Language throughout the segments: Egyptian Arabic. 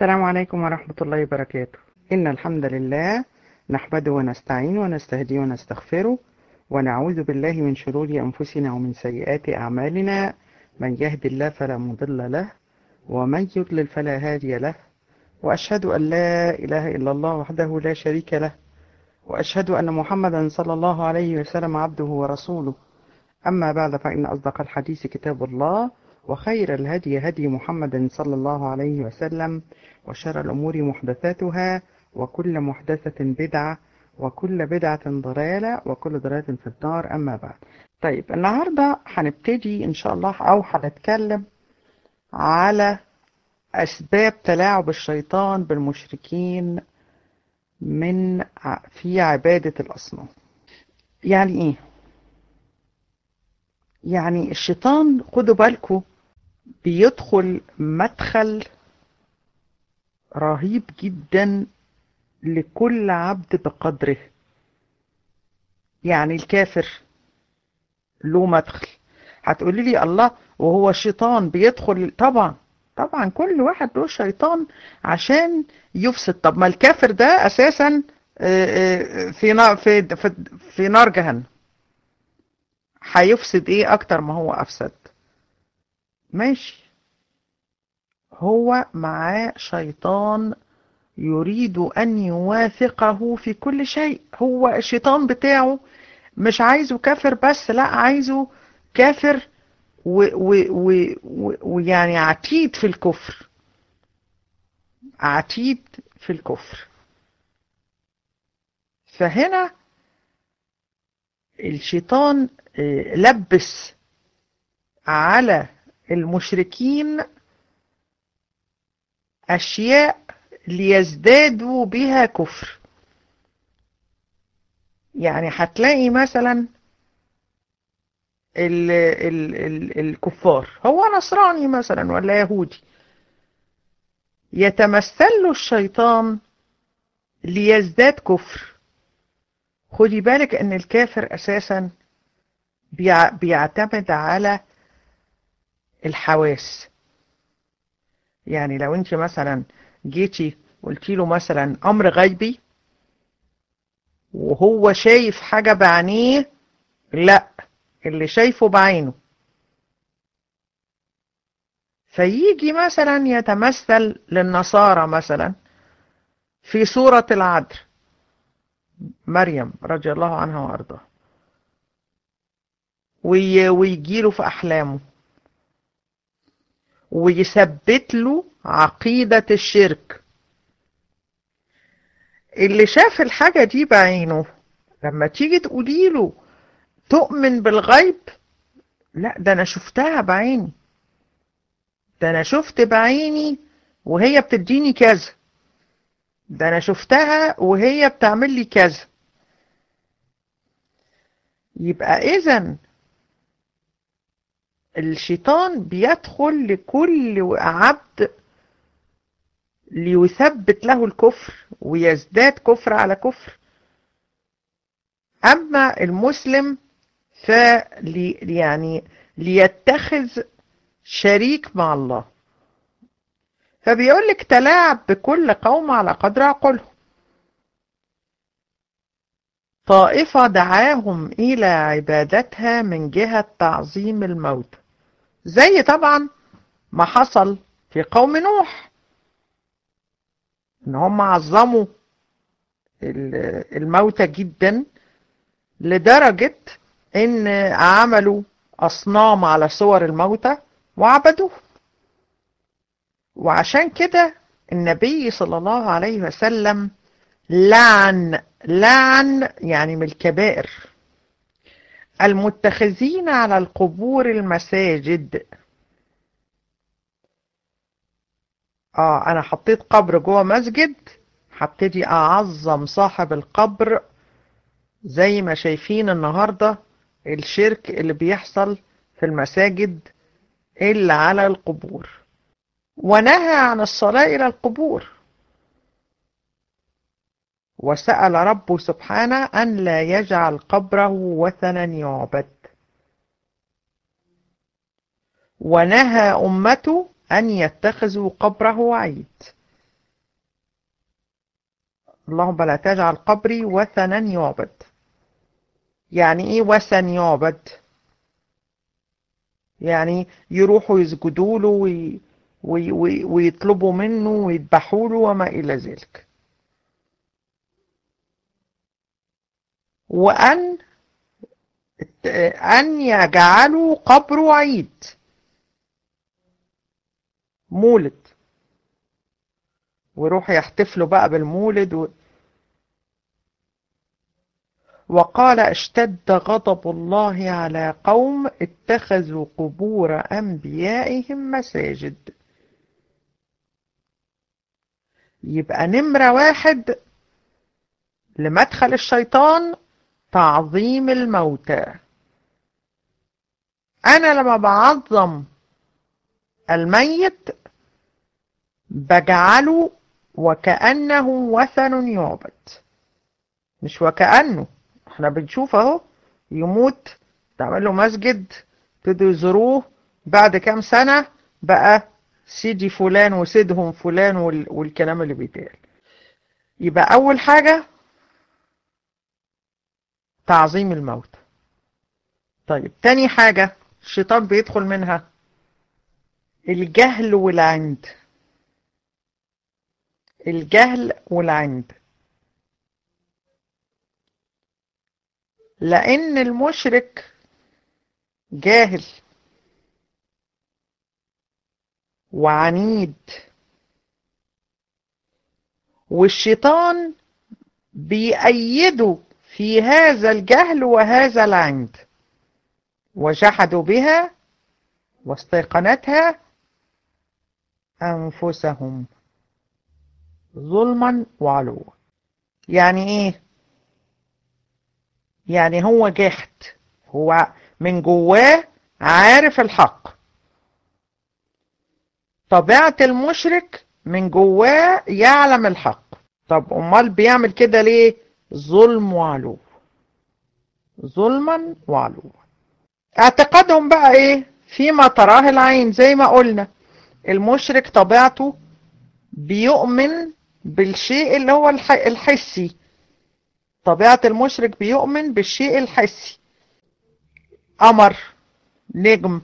السلام عليكم ورحمة الله وبركاته إن الحمد لله نحمده ونستعين ونستهديه ونستغفره ونعوذ بالله من شرور أنفسنا ومن سيئات أعمالنا من يهد الله فلا مضل له ومن يضلل فلا هادي له وأشهد أن لا إله إلا الله وحده لا شريك له وأشهد أن محمدا صلى الله عليه وسلم عبده ورسوله أما بعد فإن أصدق الحديث كتاب الله وخير الهدي هدي محمد صلى الله عليه وسلم وشر الأمور محدثاتها وكل محدثة بدعة وكل بدعة ضلالة وكل ضلالة في النار أما بعد طيب النهاردة هنبتدي إن شاء الله أو هنتكلم على أسباب تلاعب الشيطان بالمشركين من في عبادة الأصنام يعني إيه؟ يعني الشيطان خدوا بالكم بيدخل مدخل رهيب جدا لكل عبد بقدره يعني الكافر له مدخل هتقولي لي الله وهو الشيطان بيدخل طبعا طبعا كل واحد له شيطان عشان يفسد طب ما الكافر ده اساسا في نار في في, في نار جهنم هيفسد ايه اكتر ما هو افسد ماشي هو معاه شيطان يريد ان يواثقه في كل شيء هو الشيطان بتاعه مش عايزه كافر بس لا عايزه كافر ويعني عتيد في الكفر عتيد في الكفر فهنا الشيطان لبس على المشركين أشياء ليزدادوا بها كفر يعني هتلاقي مثلا ال ال ال الكفار هو نصراني مثلا ولا يهودي يتمثل له الشيطان ليزداد كفر خدي بالك ان الكافر اساسا بيعتمد على الحواس يعني لو انت مثلا جيتي قلتي له مثلا امر غيبي وهو شايف حاجة بعينيه لا اللي شايفه بعينه فيجي مثلا يتمثل للنصارى مثلا في سورة العذر مريم رضي الله عنها وارضاها ويجي له في احلامه ويثبت له عقيدة الشرك اللي شاف الحاجة دي بعينه لما تيجي تقولي له تؤمن بالغيب لا ده انا شفتها بعيني ده انا شفت بعيني وهي بتديني كذا ده انا شفتها وهي بتعمل لي كذا يبقى اذا الشيطان بيدخل لكل عبد ليثبت له الكفر ويزداد كفر على كفر أما المسلم فلي يعني ليتخذ شريك مع الله فبيقول لك تلاعب بكل قوم على قدر عقلهم طائفة دعاهم إلى عبادتها من جهة تعظيم الموت زي طبعا ما حصل في قوم نوح ان هم عظموا الموتى جدا لدرجة ان عملوا اصنام على صور الموتى وعبدوه وعشان كده النبي صلى الله عليه وسلم لعن لعن يعني من الكبائر المتخذين على القبور المساجد اه انا حطيت قبر جوه مسجد هبتدي اعظم صاحب القبر زي ما شايفين النهارده الشرك اللي بيحصل في المساجد الا على القبور ونهى عن الصلاه الى القبور وسأل ربه سبحانه أن لا يجعل قبره وثنا يعبد ونهى أمته أن يتخذوا قبره عيد اللهم لا تجعل قبري وثنا يعبد يعني ايه وثن يعبد يعني يروحوا يسجدوا له وي وي وي ويطلبوا منه ويذبحوا له وما إلى ذلك وأن أن يجعلوا قبره عيد مولد ويروحوا يحتفلوا بقى بالمولد و... وقال اشتد غضب الله على قوم اتخذوا قبور أنبيائهم مساجد يبقى نمرة واحد لمدخل الشيطان تعظيم الموتى أنا لما بعظم الميت بجعله وكأنه وثن يعبد مش وكأنه احنا بنشوف اهو يموت تعمل له مسجد تدوا يزوروه بعد كام سنة بقى سيدي فلان وسيدهم فلان وال... والكلام اللي بيتقال يبقى أول حاجة تعظيم الموت طيب تاني حاجة الشيطان بيدخل منها الجهل والعند الجهل والعند لأن المشرك جاهل وعنيد والشيطان بيأيده في هذا الجهل وهذا العند وجحدوا بها واستيقنتها أنفسهم ظلما وعلوا يعني ايه يعني هو جحد هو من جواه عارف الحق طبيعة المشرك من جواه يعلم الحق طب امال بيعمل كده ليه ظلم وعلو ظلما وعلوا اعتقادهم بقى ايه فيما تراه العين زي ما قلنا المشرك طبيعته بيؤمن بالشيء اللي هو الحسي طبيعة المشرك بيؤمن بالشيء الحسي قمر نجم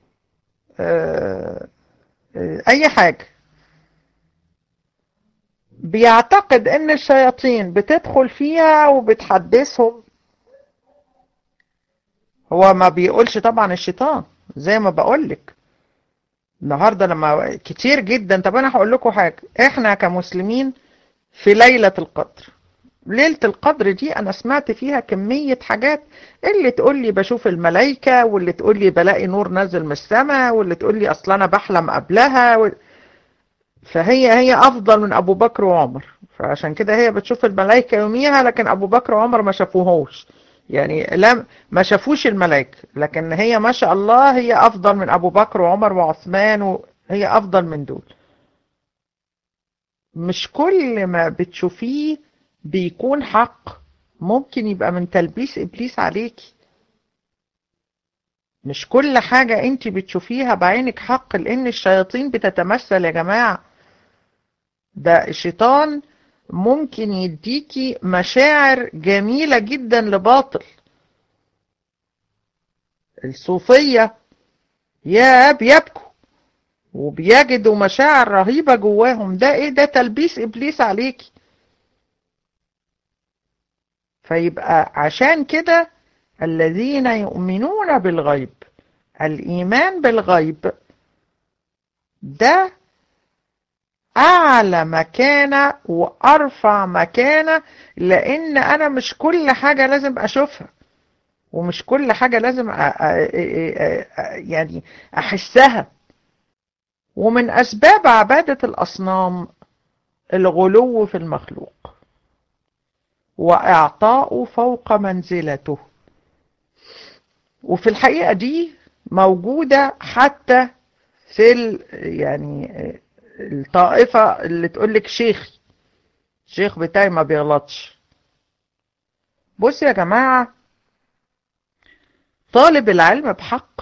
آه، آه، اي حاجة بيعتقد ان الشياطين بتدخل فيها وبتحدثهم هو ما بيقولش طبعا الشيطان زي ما بقولك النهاردة لما كتير جدا طب انا هقول لكم حاجة احنا كمسلمين في ليلة القدر ليلة القدر دي انا سمعت فيها كمية حاجات اللي تقول لي بشوف الملايكة واللي تقول لي بلاقي نور نازل من السماء واللي تقول لي اصلا انا بحلم قبلها و... فهي هي افضل من ابو بكر وعمر فعشان كده هي بتشوف الملايكة يوميها لكن ابو بكر وعمر ما شافوهوش يعني لا ما شافوش الملائكة لكن هي ما شاء الله هي أفضل من أبو بكر وعمر وعثمان وهي أفضل من دول مش كل ما بتشوفيه بيكون حق ممكن يبقى من تلبيس إبليس عليكي مش كل حاجة انت بتشوفيها بعينك حق لأن الشياطين بتتمثل يا جماعة ده الشيطان ممكن يديكي مشاعر جميلة جدا لباطل الصوفية يا بيبكوا وبيجدوا مشاعر رهيبة جواهم ده ايه ده تلبيس ابليس عليكي فيبقى عشان كده الذين يؤمنون بالغيب الإيمان بالغيب ده أعلى مكانة وأرفع مكانة لأن أنا مش كل حاجة لازم أشوفها ومش كل حاجة لازم أ... أ... أ... يعني أحسها ومن أسباب عبادة الأصنام الغلو في المخلوق وإعطاء فوق منزلته وفي الحقيقة دي موجودة حتى في ال... يعني الطائفة اللي تقولك شيخي الشيخ بتاعي ما بيغلطش بص يا جماعة طالب العلم بحق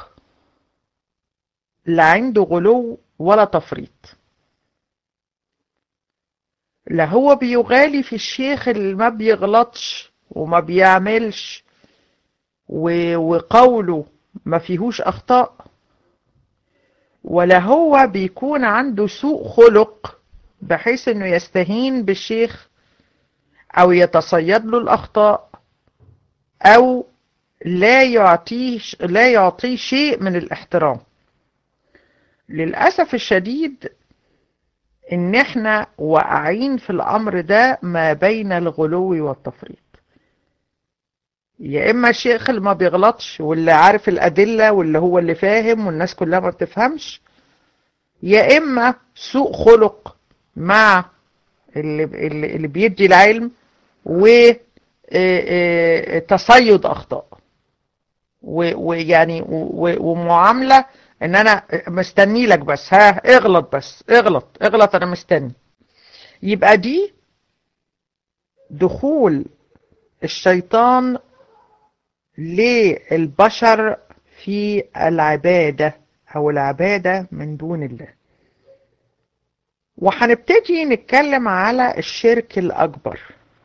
لا عنده غلو ولا تفريط لا هو بيغالي في الشيخ اللي ما بيغلطش وما بيعملش و- وقوله ما فيهوش أخطاء ولا هو بيكون عنده سوء خلق بحيث انه يستهين بالشيخ او يتصيد له الاخطاء او لا يعطيه لا يعطيه شيء من الاحترام للاسف الشديد ان احنا واقعين في الامر ده ما بين الغلو والتفريط يا اما الشيخ اللي ما بيغلطش واللي عارف الادله واللي هو اللي فاهم والناس كلها ما بتفهمش يا اما سوء خلق مع اللي اللي اللي بيدي العلم و آه، آه، تصيد اخطاء و- ويعني و- ومعامله ان انا مستني لك بس ها اغلط بس اغلط اغلط انا مستني يبقى دي دخول الشيطان للبشر في العبادة أو العبادة من دون الله وهنبتدي نتكلم على الشرك الأكبر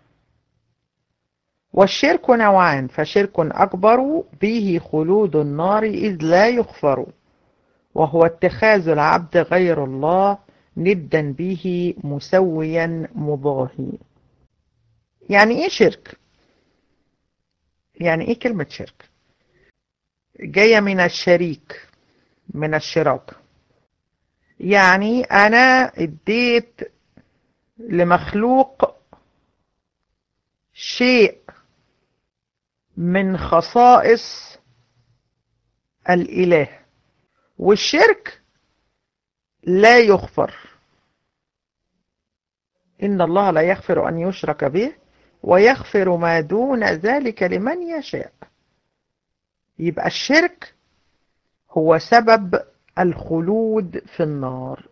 والشرك نوعان فشرك أكبر به خلود النار إذ لا يغفر وهو اتخاذ العبد غير الله ندا به مسويا مضاهي يعني ايه شرك يعني ايه كلمة شرك جاية من الشريك من الشراك يعني انا اديت لمخلوق شيء من خصائص الاله والشرك لا يغفر ان الله لا يغفر ان يشرك به ويغفر ما دون ذلك لمن يشاء يبقى الشرك هو سبب الخلود في النار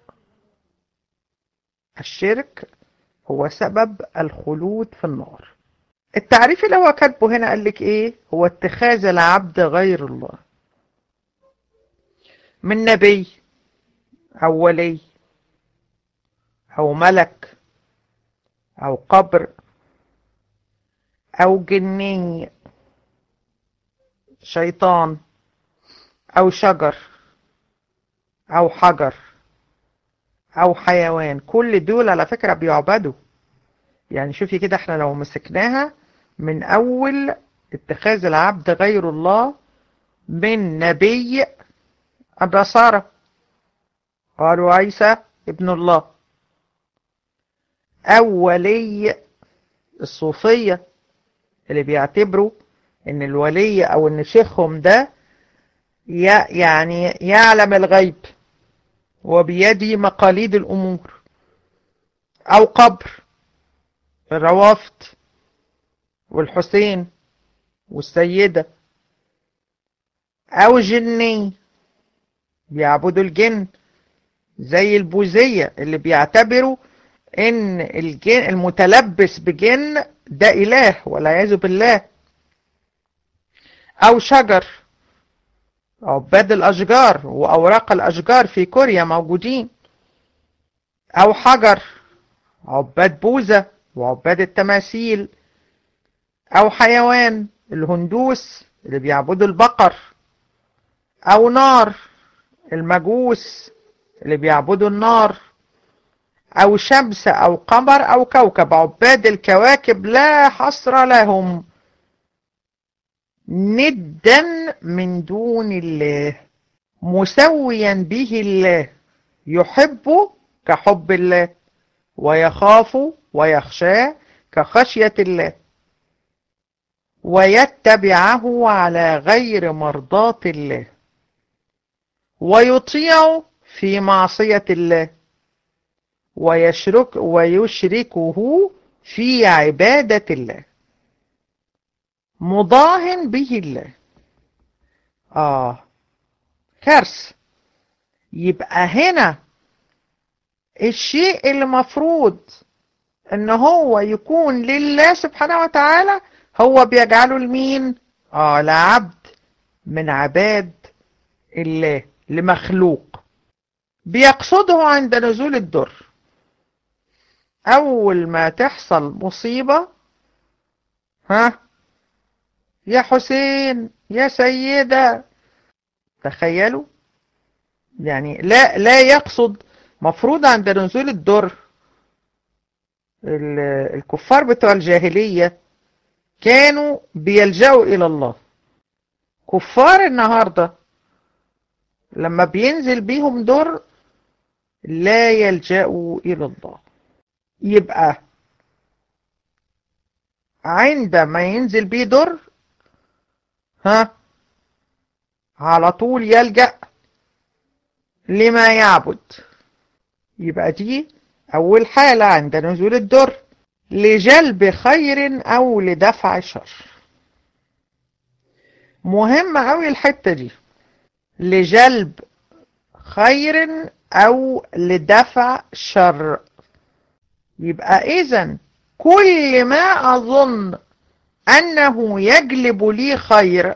الشرك هو سبب الخلود في النار التعريف اللي هو كاتبه هنا قال لك ايه هو اتخاذ العبد غير الله من نبي او ولي او ملك او قبر او جني شيطان او شجر او حجر او حيوان كل دول على فكرة بيعبدوا يعني شوفي كده احنا لو مسكناها من اول اتخاذ العبد غير الله من نبي النصارى قالوا عيسى ابن الله او ولي الصوفية اللي بيعتبروا ان الولي او ان شيخهم ده يعني يعلم الغيب وبيده مقاليد الامور او قبر الروافد والحسين والسيدة او جني بيعبدوا الجن زي البوذية اللي بيعتبروا ان الجن المتلبس بجن ده اله والعياذ بالله او شجر عباد الاشجار واوراق الاشجار في كوريا موجودين او حجر عباد بوذا وعباد التماثيل او حيوان الهندوس اللي بيعبدوا البقر او نار المجوس اللي بيعبدوا النار او شمس او قمر او كوكب عباد الكواكب لا حصر لهم ندا من دون الله مسويا به الله يحب كحب الله ويخاف ويخشى كخشية الله ويتبعه على غير مرضاة الله ويطيع في معصية الله ويشرك ويشركه في عبادة الله مضاه به الله آه كارثة يبقى هنا الشيء اللي مفروض ان هو يكون لله سبحانه وتعالى هو بيجعله لمين اه لعبد من عباد الله لمخلوق بيقصده عند نزول الدر أول ما تحصل مصيبة ها يا حسين يا سيدة تخيلوا يعني لا لا يقصد مفروض عند نزول الدر الكفار بتوع الجاهلية كانوا بيلجأوا إلى الله كفار النهاردة لما بينزل بيهم در لا يلجأوا إلى الله يبقى عندما ينزل بيه در ها على طول يلجأ لما يعبد يبقى دي أول حالة عند نزول الدر لجلب خير أو لدفع شر مهم أوي الحتة دي لجلب خير أو لدفع شر يبقى إذا كل ما أظن أنه يجلب لي خير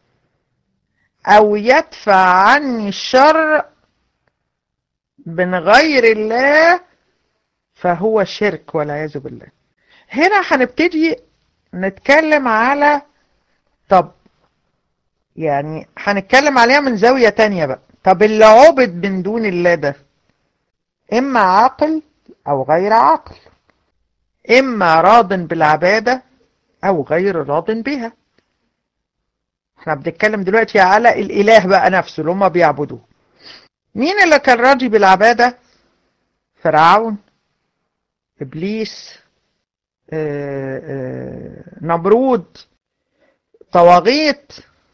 أو يدفع عني الشر من غير الله فهو شرك والعياذ بالله هنا هنبتدي نتكلم على طب يعني هنتكلم عليها من زاوية تانية بقى طب اللي عبد من دون الله ده إما عاقل أو غير عاقل إما راض بالعبادة أو غير راض بها احنا بنتكلم دلوقتي على الإله بقى نفسه اللي هم بيعبدوه مين اللي كان راضي بالعبادة فرعون إبليس آآ آآ نمرود طواغيت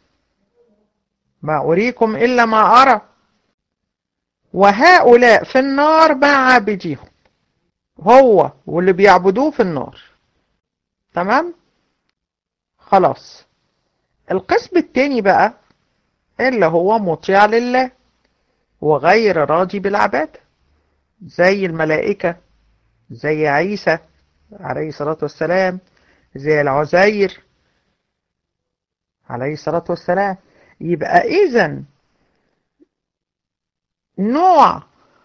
ما أريكم إلا ما أرى وهؤلاء في النار مع عابديهم هو واللي بيعبدوه في النار تمام خلاص القسم التاني بقى اللي هو مطيع لله وغير راضي بالعبادة زي الملائكة زي عيسى عليه الصلاة والسلام زي العزير عليه الصلاة والسلام يبقى إذا نوع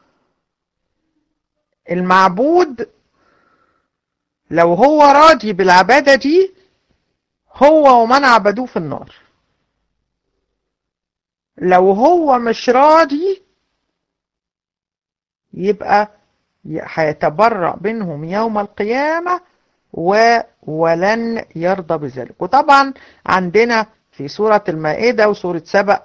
المعبود لو هو راضي بالعبادة دي هو ومن عبدوه في النار لو هو مش راضي يبقى هيتبرأ منهم يوم القيامة و ولن يرضى بذلك وطبعا عندنا في سورة المائدة وسورة سبأ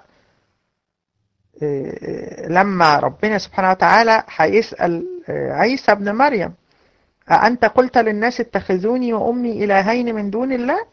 لما ربنا سبحانه وتعالى هيسأل عيسى ابن مريم أأنت قلت للناس اتخذوني وأمي إلهين من دون الله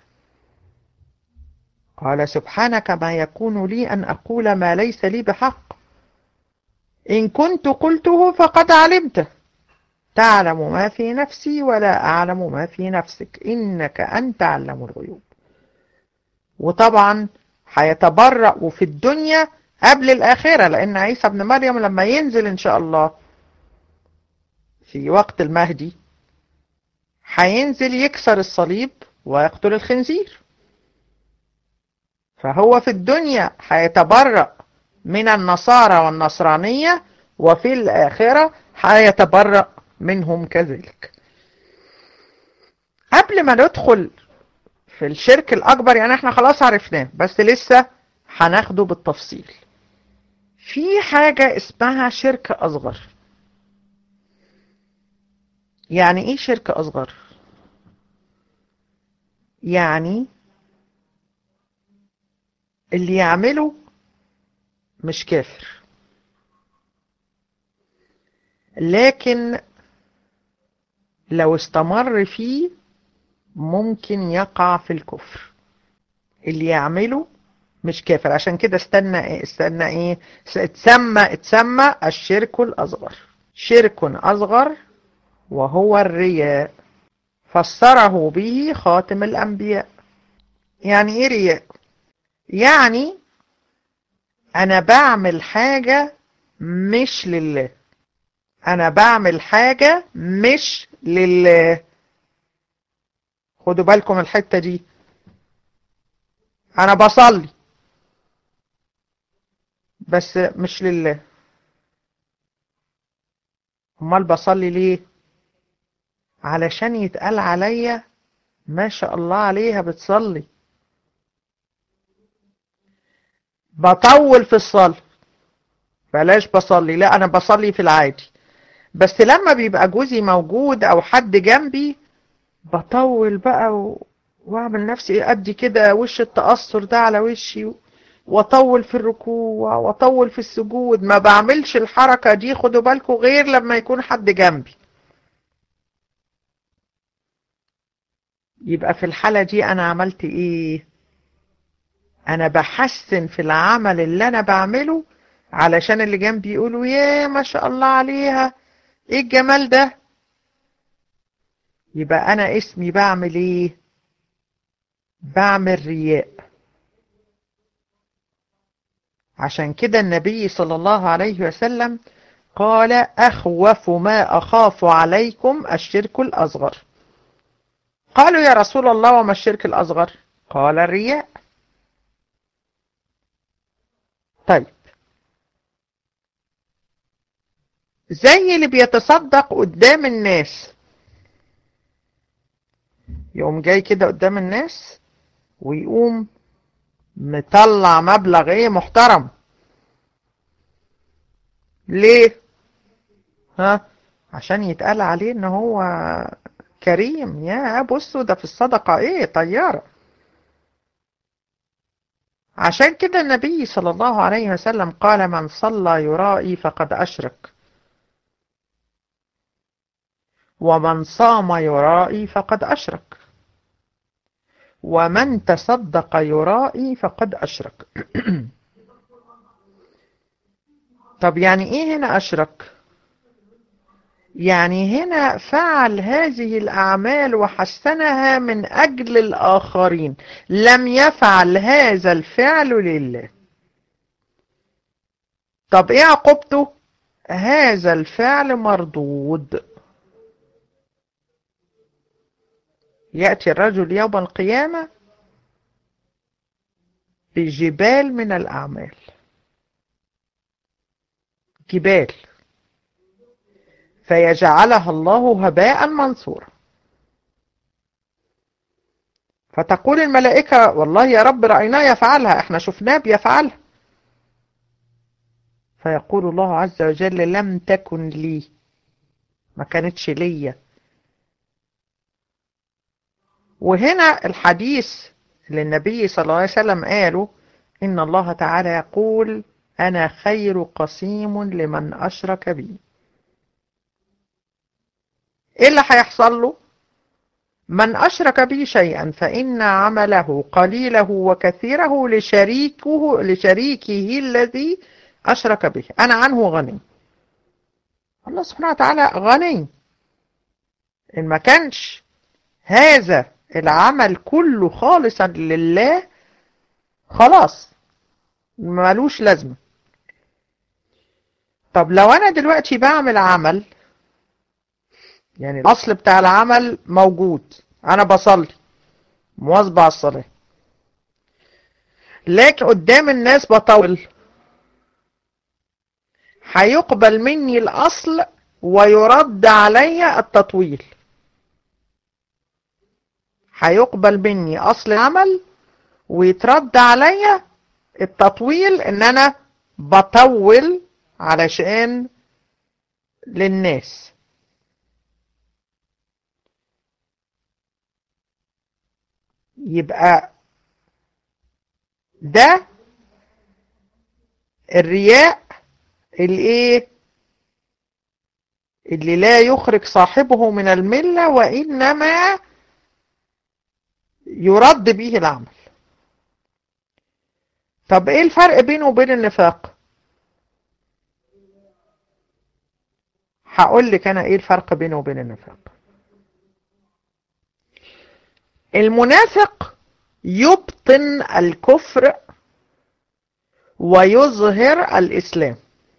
قال سبحانك ما يكون لي أن أقول ما ليس لي بحق إن كنت قلته فقد علمته تعلم ما في نفسي ولا أعلم ما في نفسك إنك أنت علم الغيوب وطبعا هيتبرأ في الدنيا قبل الآخرة لأن عيسى ابن مريم لما ينزل إن شاء الله في وقت المهدي هينزل يكسر الصليب ويقتل الخنزير فهو في الدنيا هيتبرأ من النصارى والنصرانية وفي الآخرة هيتبرأ منهم كذلك قبل ما ندخل في الشرك الأكبر يعني احنا خلاص عرفناه بس لسه هناخده بالتفصيل في حاجة اسمها شرك أصغر يعني ايه شرك أصغر يعني اللي يعمله مش كافر لكن لو استمر فيه ممكن يقع في الكفر اللي يعمله مش كافر عشان كده استنى ايه استنى ايه اتسمى اتسمى الشرك الاصغر شرك اصغر وهو الرياء فسره به خاتم الانبياء يعني ايه رياء يعني انا بعمل حاجة مش لله انا بعمل حاجة مش لله خدوا بالكم الحتة دي انا بصلي بس مش لله امال بصلي ليه علشان يتقال عليا ما شاء الله عليها بتصلي بطول في الصلاة بلاش بصلي لا انا بصلي في العادي بس لما بيبقى جوزي موجود او حد جنبي بطول بقى و... واعمل نفسي ادي كده وش التأثر ده على وشي واطول في الركوع واطول في السجود ما بعملش الحركة دي خدوا بالكم غير لما يكون حد جنبي يبقى في الحالة دي انا عملت ايه انا بحسن في العمل اللي انا بعمله علشان اللي جنبي يقولوا يا ما شاء الله عليها ايه الجمال ده يبقى انا اسمي بعمل ايه بعمل رياء عشان كده النبي صلى الله عليه وسلم قال أخوف ما أخاف عليكم الشرك الأصغر قالوا يا رسول الله وما الشرك الأصغر قال الرياء طيب زي اللي بيتصدق قدام الناس يقوم جاي كده قدام الناس ويقوم مطلع مبلغ ايه محترم ليه ها عشان يتقال عليه ان هو كريم يا بصوا ده في الصدقة ايه طيارة عشان كده النبي صلى الله عليه وسلم قال من صلى يرائي فقد أشرك ومن صام يرائي فقد أشرك ومن تصدق يرائي فقد أشرك طب يعني إيه هنا أشرك يعني هنا فعل هذه الأعمال وحسنها من أجل الآخرين لم يفعل هذا الفعل لله طب إيه عقوبته هذا الفعل مردود يأتي الرجل يوم القيامة بجبال من الأعمال جبال فيجعلها الله هباء منصورا فتقول الملائكة والله يا رب رأيناه يفعلها احنا شفناه بيفعلها فيقول الله عز وجل لم تكن لي ما كانتش ليا وهنا الحديث اللي النبي صلى الله عليه وسلم قاله إن الله تعالى يقول أنا خير قسيم لمن أشرك بي إيه اللي هيحصل له من أشرك بي شيئا فإن عمله قليله وكثيره لشريكه لشريكه الذي أشرك به أنا عنه غني الله سبحانه وتعالى غني إن ما كانش هذا العمل كله خالصا لله خلاص ملوش لازمة طب لو أنا دلوقتي بعمل عمل يعني الأصل بتاع العمل موجود أنا بصلي مواظبة على الصلاة لكن قدام الناس بطول هيقبل مني الأصل ويرد علي التطويل هيقبل مني أصل العمل ويترد عليا التطويل إن أنا بطول علشان للناس يبقى ده الرياء الايه اللي لا يخرج صاحبه من الملة وإنما يرد به العمل طب ايه الفرق بينه وبين النفاق هقول لك انا ايه الفرق بينه وبين النفاق المنافق يبطن الكفر ويظهر الإسلام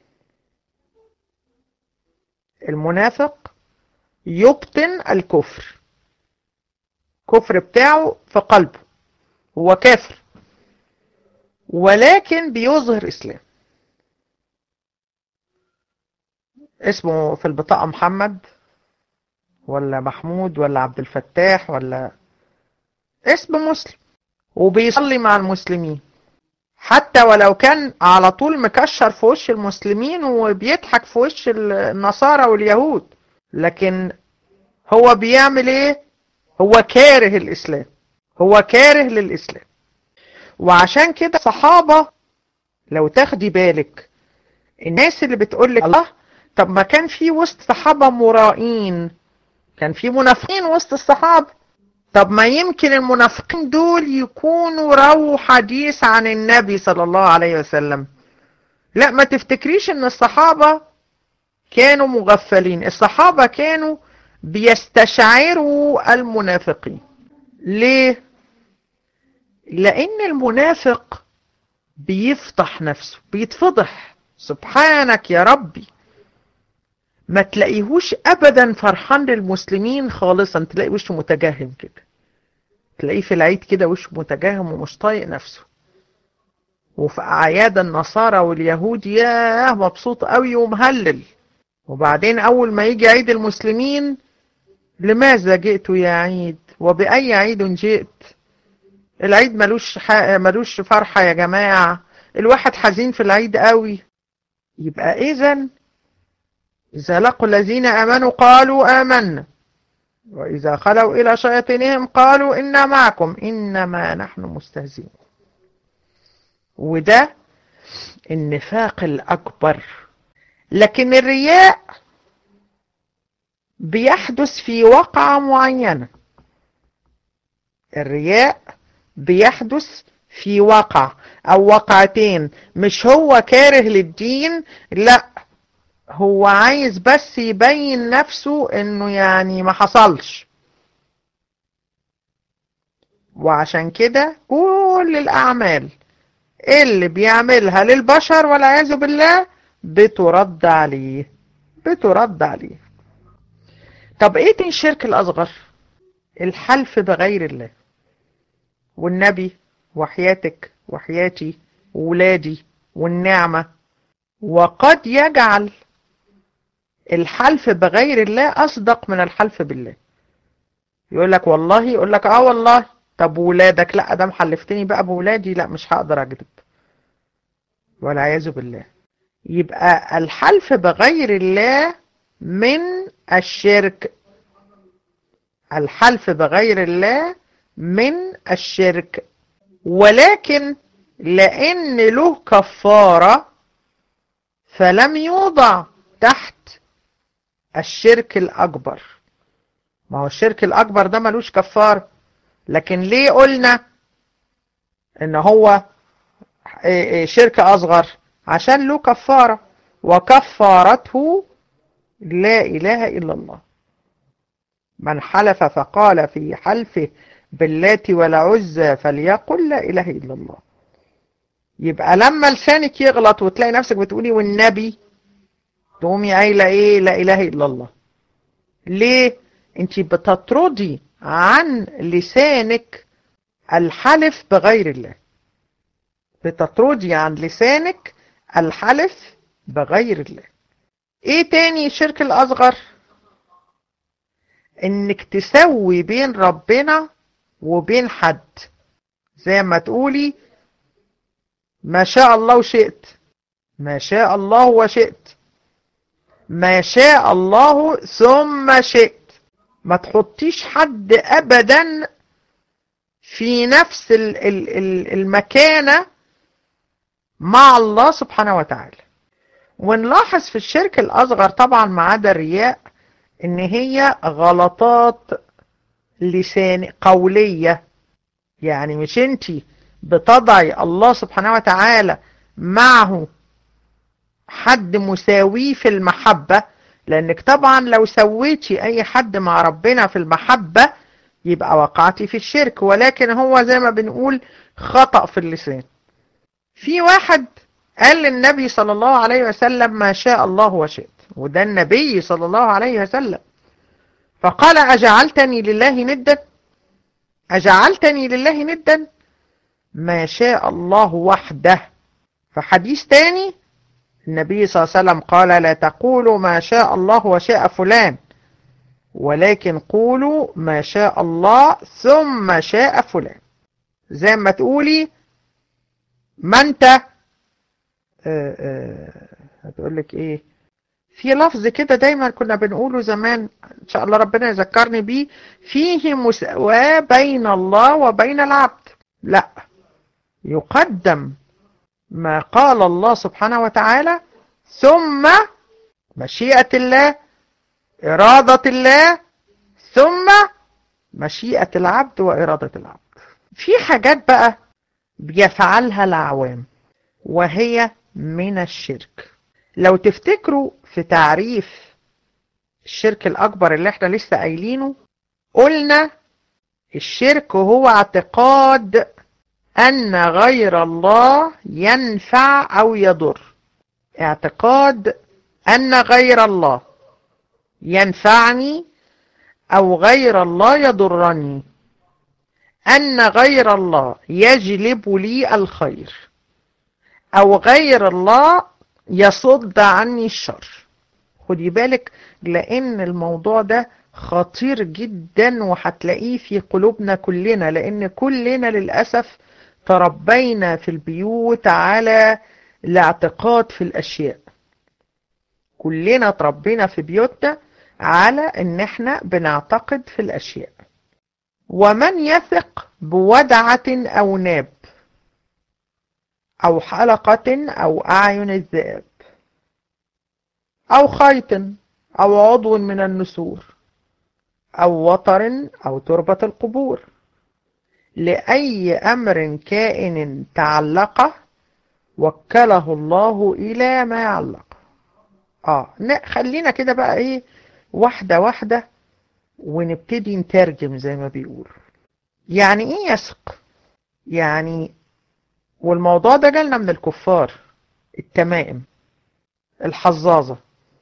المنافق يبطن الكفر كفر بتاعه في قلبه هو كافر ولكن بيظهر إسلام اسمه في البطاقة محمد ولا محمود ولا عبد الفتاح ولا اسم مسلم وبيصلي مع المسلمين حتى ولو كان على طول مكشر في وش المسلمين وبيضحك في وش النصارى واليهود لكن هو بيعمل ايه هو كاره الاسلام هو كاره للاسلام وعشان كده صحابة لو تاخدي بالك الناس اللي بتقول لك الله طب ما كان في وسط صحابة مرائين كان في منافقين وسط الصحابة طب ما يمكن المنافقين دول يكونوا رووا حديث عن النبي صلى الله عليه وسلم لا ما تفتكريش ان الصحابة كانوا مغفلين الصحابة كانوا بيستشعروا المنافقين ليه لان المنافق بيفضح نفسه بيتفضح سبحانك يا ربي ما تلاقيهوش ابدا فرحان للمسلمين خالصا تلاقي وشه متجهم كده تلاقيه في العيد كده وشه متجهم ومش طايق نفسه وفي اعياد النصارى واليهود ياه مبسوط قوي ومهلل وبعدين اول ما يجي عيد المسلمين لماذا جئت يا عيد وبأي عيد جئت العيد ملوش ملوش فرحة يا جماعة الواحد حزين في العيد قوي يبقى اذا إذا لقوا الذين آمنوا قالوا آمنا وإذا خلوا إلى شياطينهم قالوا إنا معكم إنما نحن مستهزئون وده النفاق الأكبر لكن الرياء بيحدث في وقعة معينة الرياء بيحدث في وقع أو وقعتين مش هو كاره للدين لا هو عايز بس يبين نفسه انه يعني ما حصلش وعشان كده كل الاعمال اللي بيعملها للبشر والعياذ بالله بترد عليه بترد عليه طب ايه تاني الشرك الاصغر الحلف بغير الله والنبي وحياتك وحياتي وولادي والنعمة وقد يجعل الحلف بغير الله أصدق من الحلف بالله يقول لك والله يقول لك اه والله طب ولادك لا ده محلفتني بقى بولادي لا مش هقدر اكذب والعياذ بالله يبقى الحلف بغير الله من الشرك الحلف بغير الله من الشرك ولكن لأن له كفارة فلم يوضع تحت الشرك الأكبر ما هو الشرك الأكبر ده ملوش كفارة لكن ليه قلنا إن هو شرك أصغر عشان له كفارة وكفارته لا إله إلا الله من حلف فقال في حلفه باللات والعزى فليقل لا إله إلا الله يبقى لما لسانك يغلط وتلاقي نفسك بتقولي والنبي تقومي قايله ايه لا اله الا الله ليه انت بتطردي عن لسانك الحلف بغير الله بتطردي عن لسانك الحلف بغير الله ايه تاني الشرك الاصغر انك تسوي بين ربنا وبين حد زي ما تقولي ما شاء الله وشئت ما شاء الله وشئت ما شاء الله ثم شئت ما تحطيش حد ابدا في نفس المكانة مع الله سبحانه وتعالى ونلاحظ في الشرك الأصغر طبعا ما عدا الرياء إن هي غلطات لسان قولية يعني مش انت بتضعي الله سبحانه وتعالى معه حد مساويه في المحبة لأنك طبعا لو سويتي أي حد مع ربنا في المحبة يبقى وقعتي في الشرك ولكن هو زي ما بنقول خطأ في اللسان في واحد قال للنبي صلى الله عليه وسلم ما شاء الله وشئت وده النبي صلى الله عليه وسلم فقال أجعلتني لله ندا أجعلتني لله ندا ما شاء الله وحده فحديث تاني النبي صلى الله عليه وسلم قال لا تقولوا ما شاء الله وشاء فلان ولكن قولوا ما شاء الله ثم شاء فلان زي ما تقولي ما انت هتقول لك ايه في لفظ كده دايما كنا بنقوله زمان ان شاء الله ربنا يذكرني بيه فيه مساواة بين الله وبين العبد لا يقدم ما قال الله سبحانه وتعالى ثم مشيئة الله إرادة الله ثم مشيئة العبد وإرادة العبد في حاجات بقى بيفعلها العوام وهي من الشرك لو تفتكروا في تعريف الشرك الأكبر اللي احنا لسه قايلينه قلنا الشرك هو اعتقاد أن غير الله ينفع أو يضر اعتقاد أن غير الله ينفعني أو غير الله يضرني أن غير الله يجلب لي الخير أو غير الله يصد عني الشر خدي بالك لأن الموضوع ده خطير جدا وهتلاقيه في قلوبنا كلنا لأن كلنا للأسف تربينا في البيوت على الاعتقاد في الأشياء كلنا تربينا في بيوتنا على ان احنا بنعتقد في الاشياء ومن يثق بودعة او ناب او حلقة او اعين الذئب او خيط او عضو من النسور او وتر او تربة القبور لأي أمر كائن تعلقه وكله الله إلى ما يعلق اه خلينا كده بقى ايه واحدة واحدة ونبتدي نترجم زي ما بيقول يعني ايه يثق يعني والموضوع ده جالنا من الكفار التمائم الحظاظة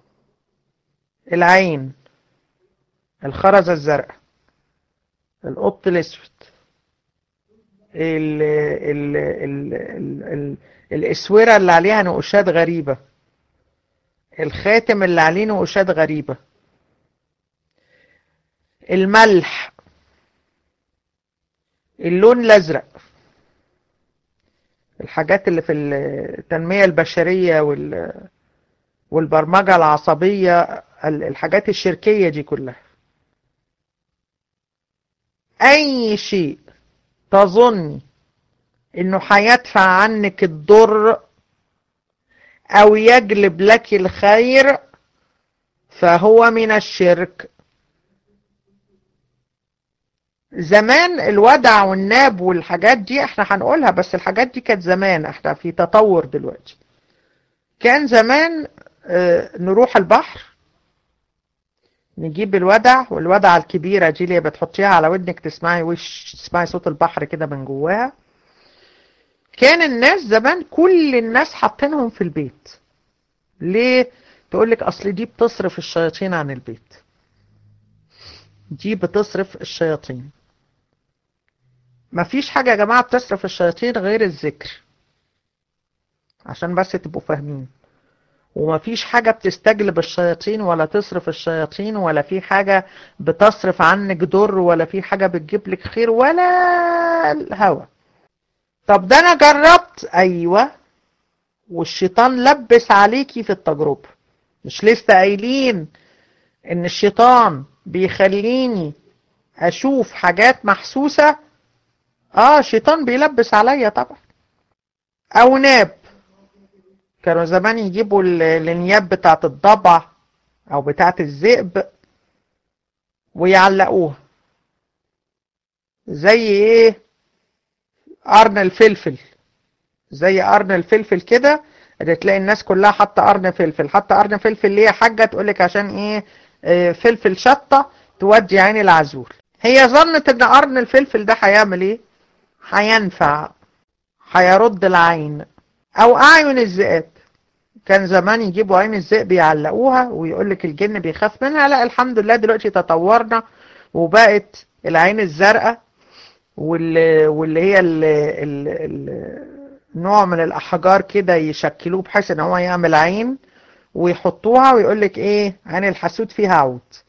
العين الخرزة الزرقاء القط الاسود ال ال ال ال ال الاسوره اللي عليها نقوشات غريبه الخاتم اللي عليه نقوشات غريبه الملح اللون الازرق الحاجات اللي في التنميه البشريه وال والبرمجه العصبيه الحاجات الشركيه دي كلها اي شيء تظني انه هيدفع عنك الضر او يجلب لك الخير فهو من الشرك زمان الودع والناب والحاجات دي احنا هنقولها بس الحاجات دي كانت زمان احنا في تطور دلوقتي كان زمان اه نروح البحر نجيب الودع والودعة الكبيرة دي اللي بتحطيها على ودنك تسمعي وش تسمعي صوت البحر كده من جواها كان الناس زمان كل الناس حاطينهم في البيت ليه تقولك اصل دي بتصرف الشياطين عن البيت دي بتصرف الشياطين مفيش حاجة يا جماعة بتصرف الشياطين غير الذكر عشان بس تبقوا فاهمين ومفيش حاجة بتستجلب الشياطين ولا تصرف الشياطين ولا في حاجة بتصرف عنك ضر ولا في حاجة بتجيب لك خير ولا الهوى طب ده انا جربت ايوه والشيطان لبس عليكي في التجربة مش لسه قايلين ان الشيطان بيخليني اشوف حاجات محسوسة اه شيطان بيلبس عليا طبعا او ناب كانوا زمان يجيبوا الانياب بتاعت الضبع او بتاعت الذئب ويعلقوها زي ايه قرن الفلفل زي قرن الفلفل كده اللي تلاقي الناس كلها حاطه قرن فلفل حاطه قرن فلفل ليه يا حاجه تقولك عشان ايه آه فلفل شطه تودي عين العزول هي ظنت ان قرن الفلفل ده هيعمل ايه هينفع هيرد العين او اعين الذئاب كان زمان يجيبوا عين الذئب يعلقوها ويقول لك الجن بيخاف منها لا الحمد لله دلوقتي تطورنا وبقت العين الزرقاء واللي, واللي هي ال ال ال نوع من الاحجار كده يشكلوه بحيث ان هو يعمل عين ويحطوها ويقول لك ايه عين الحسود فيها عود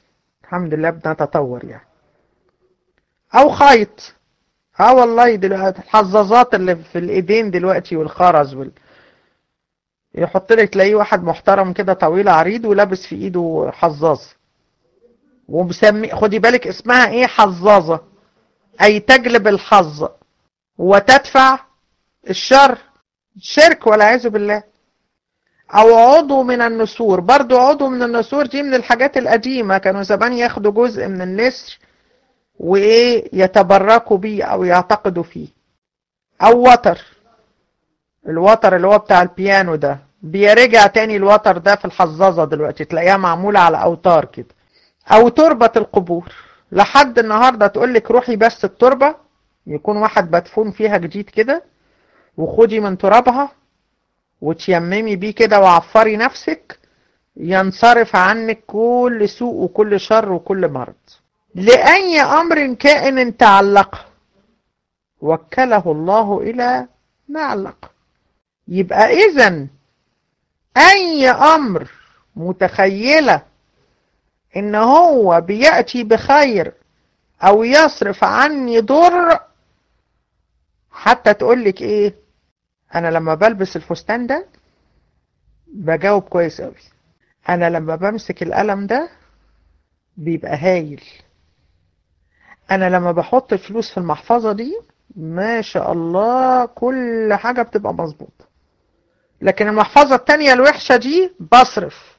الحمد لله بنتطور يعني او خيط اه والله دلوقتي الحظاظات اللي في الايدين دلوقتي والخرز وال... يحط لك تلاقيه واحد محترم كده طويل عريض ولابس في ايده حظاظه ومسمي خدي بالك اسمها ايه حظاظه اي تجلب الحظ وتدفع الشر شرك والعياذ بالله او عضو من النسور برضو عضو من النسور دي من الحاجات القديمة كانوا زمان ياخدوا جزء من النسر وايه يتبركوا بيه او يعتقدوا فيه او وتر الوتر اللي هو بتاع البيانو ده بيرجع تاني الوتر ده في الحظاظة دلوقتي تلاقيها معمولة على اوتار كده او تربة القبور لحد النهاردة تقولك روحي بس التربة يكون واحد مدفون فيها جديد كده وخدي من ترابها وتيممي بيه كده وعفري نفسك ينصرف عنك كل سوء وكل شر وكل مرض لأي أمر كائن تعلق وكله الله إلى ما علق يبقى إذا أي أمر متخيلة إن هو بيأتي بخير أو يصرف عني ضر حتى تقولك إيه انا لما بلبس الفستان ده بجاوب كويس قوي انا لما بمسك القلم ده بيبقى هايل انا لما بحط الفلوس في المحفظة دي ما شاء الله كل حاجة بتبقى مظبوطة لكن المحفظة التانية الوحشة دي بصرف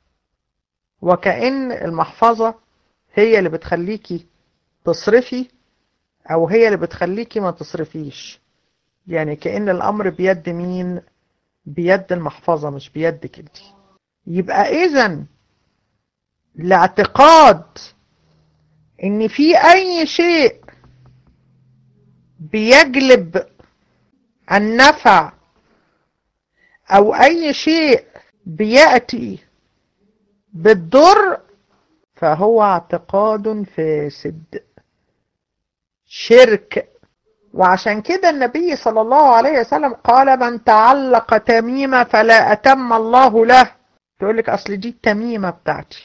وكأن المحفظة هي اللي بتخليكي تصرفي او هي اللي بتخليكي ما تصرفيش يعني كأن الأمر بيد مين بيد المحفظة مش بيدك انت يبقى إذا الاعتقاد إن في أي شيء بيجلب النفع أو أي شيء بيأتي بالضر فهو اعتقاد فاسد شرك وعشان كده النبي صلى الله عليه وسلم قال من تعلق تميمة فلا أتم الله له تقول لك أصل دي التميمة بتاعتي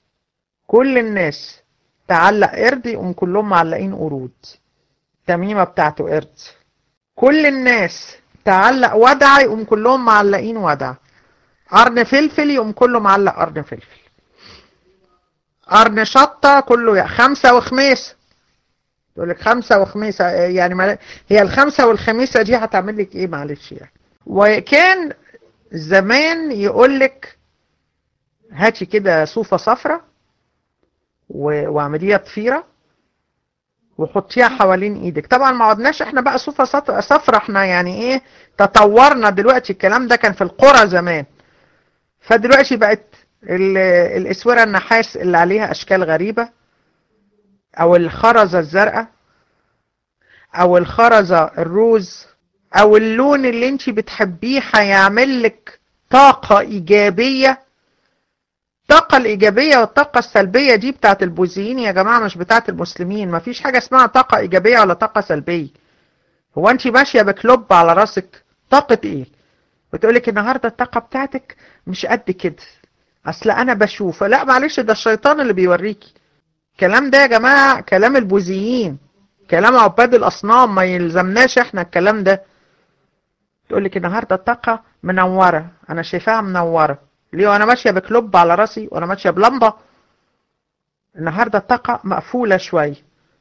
كل الناس تعلق قرد يقوم كلهم معلقين قرود التميمة بتاعته قرد كل الناس تعلق ودع يقوم كلهم معلقين ودع قرن فلفل يقوم كله معلق قرن فلفل قرن شطة كله خمسة وخميسة يقول لك خمسة وخميسة يعني ما هي الخمسة والخميسة دي هتعمل لك ايه معلش يعني وكان زمان يقول لك هاتي كده صوفة صفرة واعمليها ضفيرة وحطيها حوالين ايدك طبعا ما عدناش احنا بقى صوفة صفرة احنا يعني ايه تطورنا دلوقتي الكلام ده كان في القرى زمان فدلوقتي بقت الاسورة النحاس اللي عليها اشكال غريبة او الخرزة الزرقاء او الخرزة الروز او اللون اللي انت بتحبيه هيعمل لك طاقة ايجابية الطاقة الايجابية والطاقة السلبية دي بتاعت البوذيين يا جماعة مش بتاعت المسلمين مفيش حاجة اسمها طاقة ايجابية ولا طاقة سلبية هو انت ماشية بكلوب على راسك طاقة ايه بتقولك النهاردة الطاقة بتاعتك مش قد كده اصل انا بشوف لا معلش ده الشيطان اللي بيوريكي الكلام ده يا جماعة كلام البوذيين كلام عباد الأصنام ما يلزمناش احنا الكلام ده تقول لك النهارده الطاقة منورة أنا شايفاها منورة ليه وأنا ماشية بكلوب على راسي وأنا ماشية بلمبة النهارده الطاقة مقفولة شوية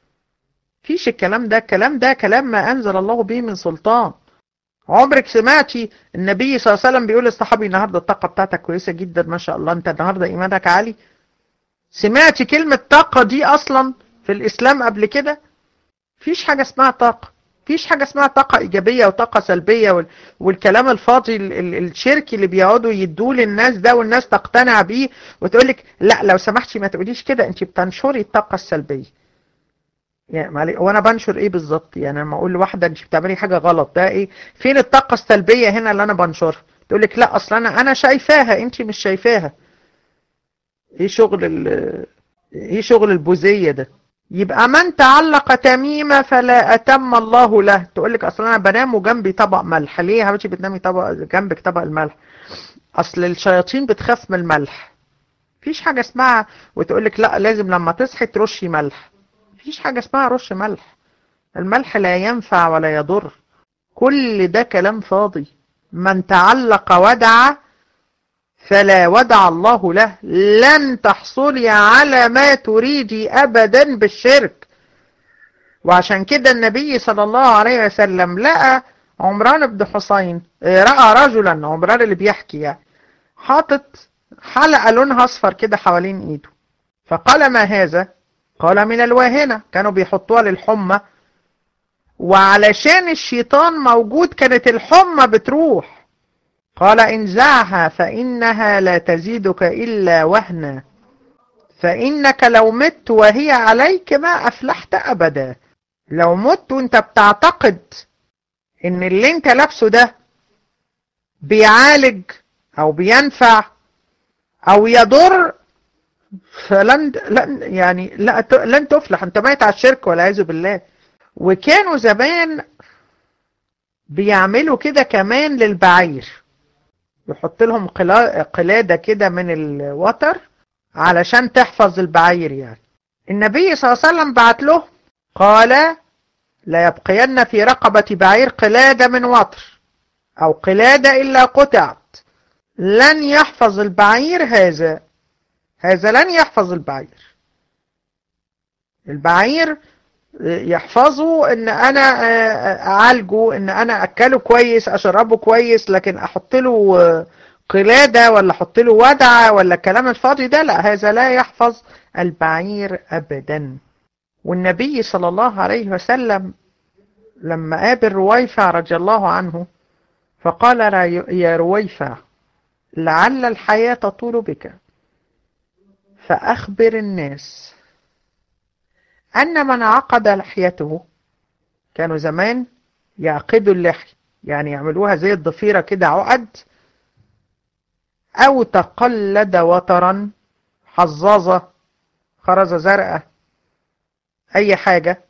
فيش الكلام ده الكلام ده كلام ما أنزل الله به من سلطان عمرك سمعتي النبي صلى الله عليه وسلم بيقول للصحابي النهارده الطاقة بتاعتك كويسة جدا ما شاء الله أنت النهارده إيمانك عالي سمعتي كلمة طاقة دي أصلا في الإسلام قبل كده فيش حاجة اسمها طاقة فيش حاجة اسمها طاقة إيجابية وطاقة سلبية وال... والكلام الفاضي ال... ال... الشركي اللي بيقعدوا يدوه للناس ده والناس تقتنع بيه وتقولك لا لو سمحتي ما تقوليش كده انت بتنشري الطاقة السلبية يعني معلي وانا بنشر ايه بالظبط يعني لما اقول لواحده انت بتعملي حاجه غلط ده ايه فين الطاقه السلبيه هنا اللي انا بنشرها تقول لك لا اصل انا انا شايفاها انت مش شايفاها ايه شغل ال ايه شغل البوذيه ده يبقى من تعلق تميمة فلا أتم الله له تقول لك أصل أنا بنام وجنبي طبق ملح ليه يا حبيبتي بتنامي طبق جنبك طبق الملح أصل الشياطين بتخاف من الملح مفيش حاجة اسمها وتقولك لا لازم لما تصحي ترشي ملح مفيش حاجة اسمها رش ملح الملح لا ينفع ولا يضر كل ده كلام فاضي من تعلق ودع فلا ودع الله له لن تحصلي على ما تريدي أبدا بالشرك وعشان كده النبي صلى الله عليه وسلم لقى عمران بن حسين رأى رجلا عمران اللي بيحكي يعني حاطط حلقة لونها أصفر كده حوالين إيده فقال ما هذا قال من الواهنة كانوا بيحطوها للحمى وعلشان الشيطان موجود كانت الحمى بتروح قال انزعها فإنها لا تزيدك إلا وهنا فإنك لو مت وهي عليك ما أفلحت أبدا لو مت وانت بتعتقد ان اللي انت لابسه ده بيعالج او بينفع او يضر فلن لن يعني لا لن تفلح انت ميت على الشرك والعياذ بالله وكانوا زمان بيعملوا كده كمان للبعير يحط لهم قلادة كده من الوتر علشان تحفظ البعير يعني النبي صلى الله عليه وسلم بعت له قال لا يبقين في رقبة بعير قلادة من وتر أو قلادة إلا قطعت لن يحفظ البعير هذا هذا لن يحفظ البعير البعير يحفظه ان انا اعالجه ان انا اكله كويس اشربه كويس لكن احط له قلادة ولا احط له ودعة ولا الكلام الفاضي ده لا هذا لا يحفظ البعير ابدا والنبي صلى الله عليه وسلم لما قابل رويفع رضي الله عنه فقال يا رويفع لعل الحياة تطول بك فأخبر الناس أن من عقد لحيته كانوا زمان يعقدوا اللحية يعني يعملوها زي الضفيرة كده عقد أو تقلد وترا حظاظة خرزة زرقاء أي حاجة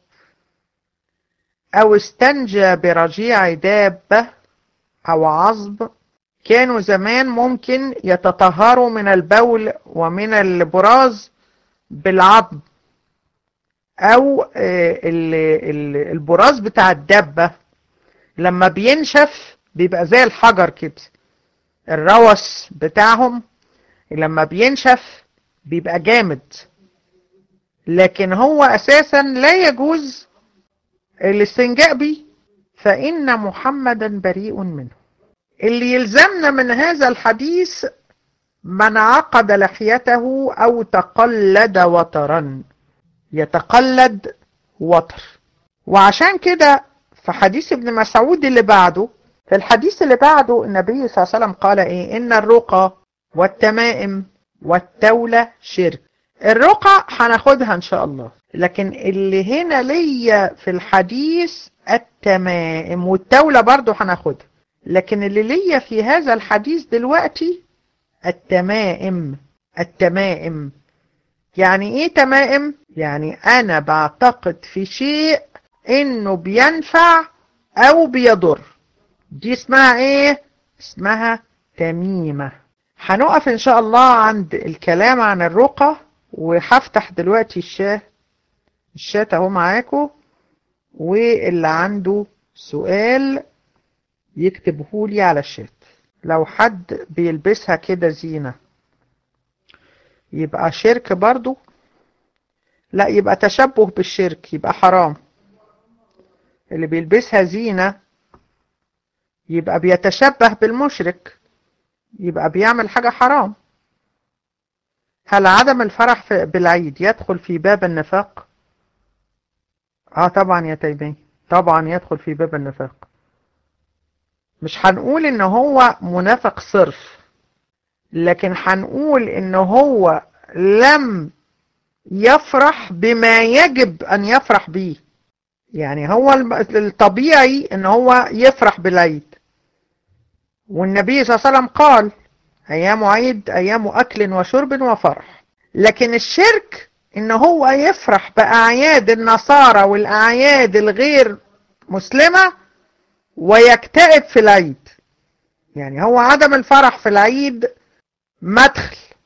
أو استنجى برجيع دابة أو عصب كانوا زمان ممكن يتطهروا من البول ومن البراز بالعظم او البراز بتاع الدبة لما بينشف بيبقى زي الحجر كده الروس بتاعهم لما بينشف بيبقى جامد لكن هو اساسا لا يجوز الاستنجاء به فان محمدا بريء منه اللي يلزمنا من هذا الحديث من عقد لحيته او تقلد وترا يتقلد وتر وعشان كده في حديث ابن مسعود اللي بعده في الحديث اللي بعده النبي صلى الله عليه وسلم قال ايه ان الرقى والتمائم والتولة شرك الرقى هناخدها ان شاء الله لكن اللي هنا ليا في الحديث التمائم والتولة برضو هناخدها لكن اللي ليا في هذا الحديث دلوقتي التمائم التمائم يعني ايه تمائم يعني انا بعتقد في شيء انه بينفع او بيضر دي اسمها ايه اسمها تميمة هنقف ان شاء الله عند الكلام عن الرقى وهفتح دلوقتي الشاه الشات اهو معاكم واللي عنده سؤال يكتبه لي على الشات لو حد بيلبسها كده زينة يبقى شرك برضو لا يبقى تشبه بالشرك يبقى حرام اللي بيلبسها زينة يبقى بيتشبه بالمشرك يبقى بيعمل حاجة حرام هل عدم الفرح بالعيد يدخل في باب النفاق اه طبعا يا تيمية طبعا يدخل في باب النفاق مش هنقول ان هو منافق صرف لكن هنقول ان هو لم يفرح بما يجب ان يفرح به يعني هو الطبيعي ان هو يفرح بالعيد والنبي صلى الله عليه وسلم قال ايام عيد ايام اكل وشرب وفرح لكن الشرك ان هو يفرح باعياد النصارى والاعياد الغير مسلمة ويكتئب في العيد يعني هو عدم الفرح في العيد مدخل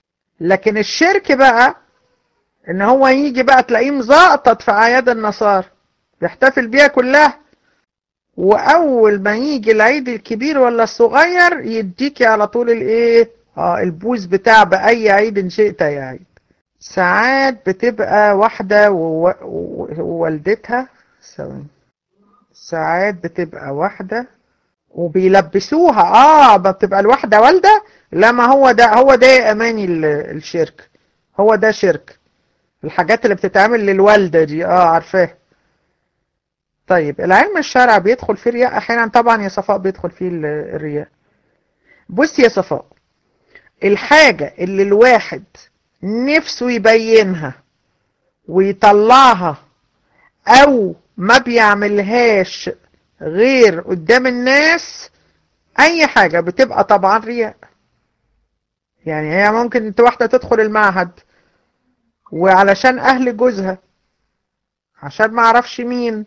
لكن الشرك بقى ان هو يجي بقى تلاقيه مزقطط في اعياد النصارى بيحتفل بيها كلها واول ما يجي العيد الكبير ولا الصغير يديكي على طول الايه اه البوز بتاع باي عيد إن شئت يا عيد ساعات بتبقى واحدة وو- وو- ووالدتها ثواني ساعات بتبقى واحدة وبيلبسوها اه ما بتبقى الواحدة والدة لا ما هو ده هو ده يا اماني ال- الشرك هو ده شرك الحاجات اللي بتتعمل للوالدة دي اه عارفاه طيب العلم الشرع بيدخل فيه الرياء احيانا طبعا يا صفاء بيدخل فيه ال- الرياء بص يا صفاء الحاجة اللي الواحد نفسه يبينها ويطلعها او ما بيعملهاش غير قدام الناس اي حاجة بتبقى طبعا رياء يعني هي ممكن انت واحدة تدخل المعهد وعلشان اهل جوزها عشان ما اعرفش مين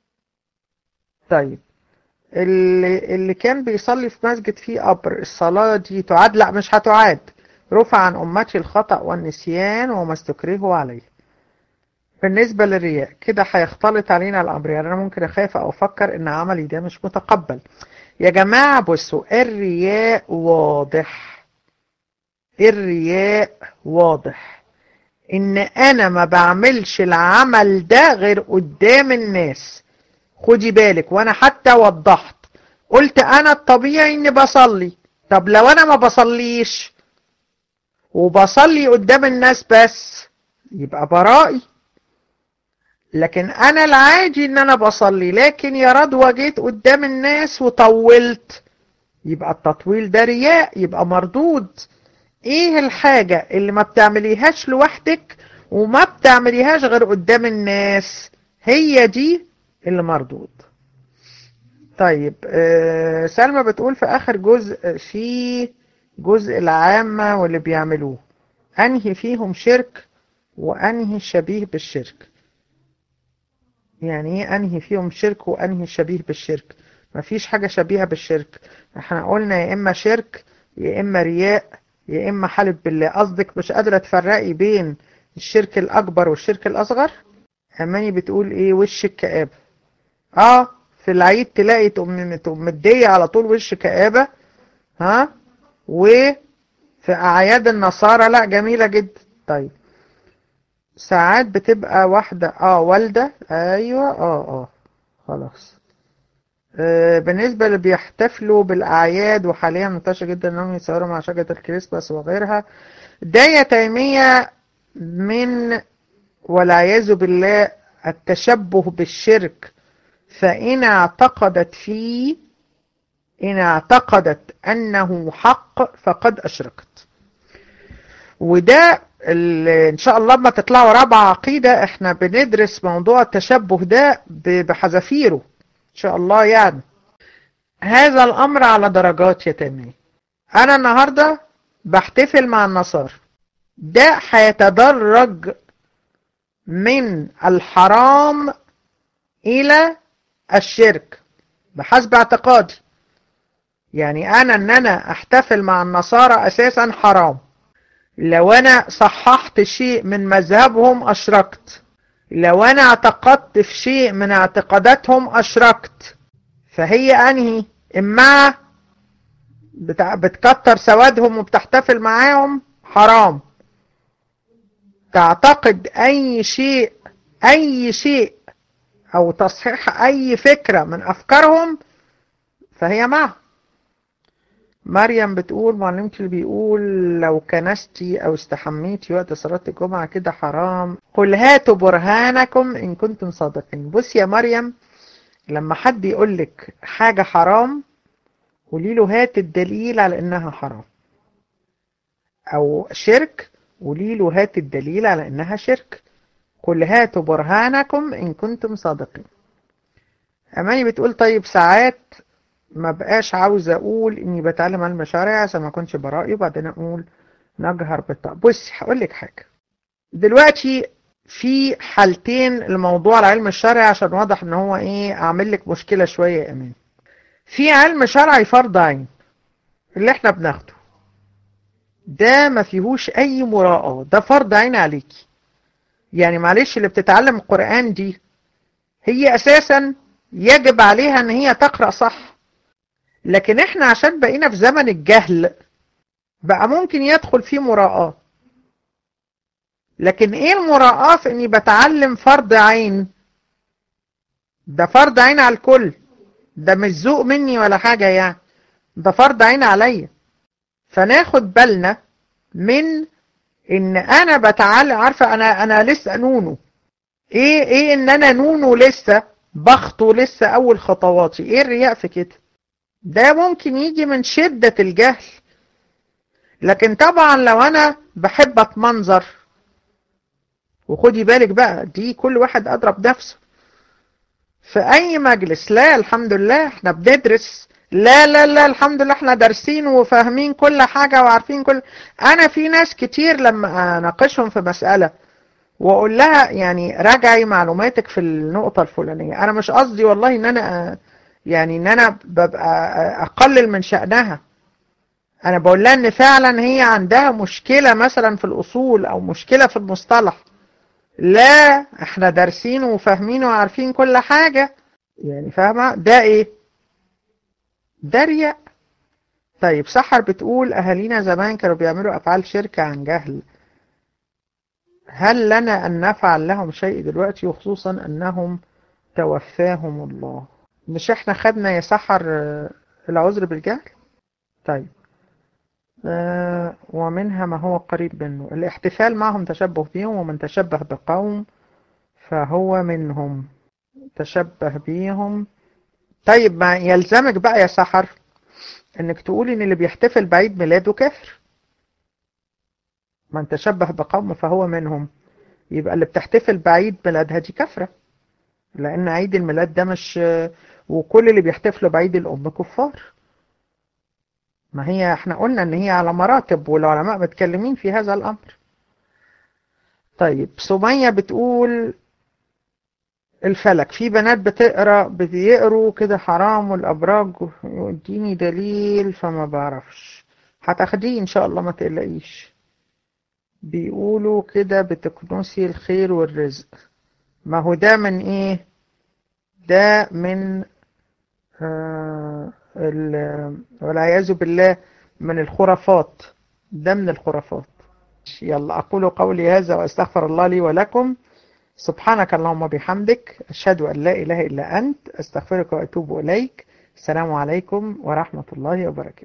طيب اللي, اللي كان بيصلي في مسجد فيه قبر الصلاة دي تعاد لا مش هتعاد رفع عن أمتي الخطأ والنسيان وما استكرهوا عليه بالنسبة للرياء كده هيختلط علينا الأمر يعني أنا ممكن أخاف أو أفكر إن عملي ده مش متقبل يا جماعة بصوا الرياء واضح الرياء واضح إن أنا ما بعملش العمل ده غير قدام الناس خدي بالك وانا حتى وضحت قلت انا الطبيعي اني بصلي طب لو انا ما بصليش وبصلي قدام الناس بس يبقى برائي لكن انا العادي ان انا بصلي لكن يا رضوى جيت قدام الناس وطولت يبقى التطويل ده رياء يبقى مردود ايه الحاجة اللي ما بتعمليهاش لوحدك وما بتعمليهاش غير قدام الناس هي دي اللي مردود طيب آه سلمى بتقول في آخر جزء في جزء العامة واللي بيعملوه أنهي فيهم شرك وأنهي شبيه بالشرك يعني ايه أنهي فيهم شرك وأنهي شبيه بالشرك مفيش حاجة شبيهة بالشرك احنا قلنا يا إما شرك يا إما رياء يا إما حلف بالله قصدك مش قادرة تفرقي بين الشرك الأكبر والشرك الأصغر أماني بتقول إيه وش الكآبة اه في العيد تلاقي تقوم تقوم مدية على طول وش كآبة ها وفي أعياد النصارى لا جميلة جدا طيب ساعات بتبقى واحدة اه والدة ايوه اه اه خلاص آه بالنسبة اللي بيحتفلوا بالأعياد وحاليا منتشر جدا انهم يصوروا مع شجرة الكريسماس وغيرها ده يا تيمية من والعياذ بالله التشبه بالشرك فإن اعتقدت فيه إن اعتقدت أنه حق فقد أشركت وده إن شاء الله لما تطلعوا رابعة عقيدة احنا بندرس موضوع التشبه ده بحذافيره إن شاء الله يعني هذا الأمر على درجات يا تاني أنا النهاردة بحتفل مع النصارى ده هيتدرج من الحرام إلى الشرك بحسب اعتقادي يعني أنا أن أنا أحتفل مع النصارى أساسا حرام لو أنا صححت شيء من مذهبهم أشركت لو أنا اعتقدت في شيء من اعتقاداتهم أشركت فهي أنهي إما بتع... بتكتر سوادهم وبتحتفل معاهم حرام تعتقد أي شيء أي شيء أو تصحيح أي فكرة من أفكارهم فهي معه مريم بتقول معلمتي اللي بيقول لو كنستي أو استحميتي وقت صلاة الجمعة كده حرام قل هاتوا برهانكم إن كنتم صادقين بص يا مريم لما حد يقول لك حاجة حرام قولي له هات الدليل على إنها حرام أو شرك قولي له هات الدليل على إنها شرك قل هاتوا برهانكم إن كنتم صادقين أماني بتقول طيب ساعات ما بقاش عاوز أقول إني بتعلم علم شرعي عشان ما أكونش برائي وبعدين أقول نجهر بالطاقة بص هقول لك حاجة دلوقتي في حالتين الموضوع العلم الشرعي عشان واضح إن هو إيه أعمل لك مشكلة شوية يا أماني في علم شرعي فرض عين اللي إحنا بناخده ده ما فيهوش اي مراءة ده فرض عين عليكي يعني معلش اللي بتتعلم القرآن دي هي اساسا يجب عليها ان هي تقرأ صح لكن احنا عشان بقينا في زمن الجهل بقى ممكن يدخل فيه مراءة لكن ايه المراءة في اني بتعلم فرض عين ده فرض عين على الكل ده مش ذوق مني ولا حاجة يعني ده فرض عين عليا فناخد بالنا من ان انا بتعلم عارفة انا انا لسه نونو ايه ايه ان انا نونو لسه بخطو لسه اول خطواتي ايه الرياء في كده ده ممكن يجي من شدة الجهل لكن طبعا لو انا بحب اتمنظر وخدي بالك بقى دي كل واحد اضرب نفسه في اي مجلس لا الحمد لله احنا بندرس لا لا لا الحمد لله احنا دارسين وفاهمين كل حاجة وعارفين كل انا في ناس كتير لما اناقشهم في مسألة واقول لها يعني راجعي معلوماتك في النقطة الفلانية انا مش قصدي والله ان انا يعني ان انا ببقى اقلل من شأنها انا بقول لها ان فعلا هي عندها مشكلة مثلا في الاصول او مشكلة في المصطلح لا احنا دارسين وفاهمين وعارفين كل حاجة يعني فاهمة ده ايه ده رياء طيب سحر بتقول اهالينا زمان كانوا بيعملوا افعال شركة عن جهل هل لنا ان نفعل لهم شيء دلوقتي وخصوصا انهم توفاهم الله مش احنا خدنا يا سحر العذر بالجهل طيب آه ومنها ما هو قريب منه الاحتفال معهم تشبه بهم ومن تشبه بقوم فهو منهم تشبه بيهم طيب ما يلزمك بقى يا سحر انك تقولي ان اللي بيحتفل بعيد ميلاده كافر من تشبه بقوم فهو منهم يبقى اللي بتحتفل بعيد ميلادها دي كافرة لان عيد الميلاد ده مش وكل اللي بيحتفلوا بعيد الام كفار ما هي احنا قلنا ان هي على مراتب والعلماء متكلمين في هذا الامر طيب سمية بتقول الفلك في بنات بتقرا بيقروا كده حرام والابراج يديني دليل فما بعرفش هتاخديه ان شاء الله ما تقلقيش بيقولوا كده بتكنسي الخير والرزق ما هو ده من ايه ده من آه والعياذ بالله من الخرافات ده من الخرافات يلا أقول قولي هذا وأستغفر الله لي ولكم سبحانك اللهم بحمدك أشهد أن لا إله إلا أنت أستغفرك وأتوب إليك السلام عليكم ورحمة الله وبركاته